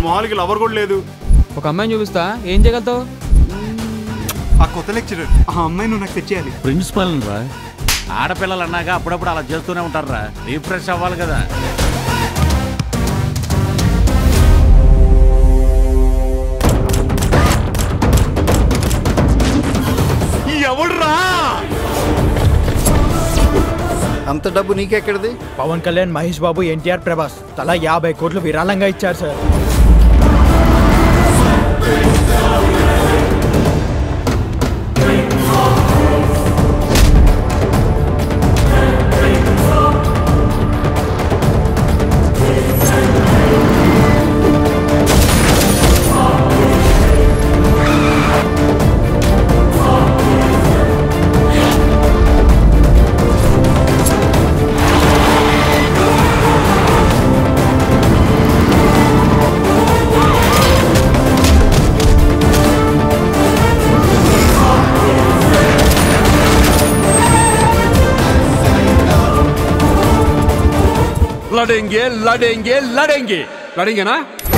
మొహాలకి lover కూడా లేదు ఒక అమ్మాయిని చూపిస్తా ఏం చేయగలుగుతావు ఆ కొత్త లెక్చరర్ ఆ అమ్మాయి నువ్వు నాకు తెచ్చేయాలి ప్రిన్సిపల్ రా ఆడపిల్లలు అన్నాక అప్పుడప్పుడు అలా చేస్తూనే ఉంటారా రీఫ్రెష్ అవ్వాలి కదా ఎవడురా అంత డబ్బు నీకెక్కడిది పవన్ కళ్యాణ్ మహేష్ బాబు ఎన్టీఆర్ ప్రభాస్ తలా యాభై కోట్లు విరాళంగా ఇచ్చారు సార్ लड़ेंगे लड़ेंगे लड़ेंगे लड़ेंगे ना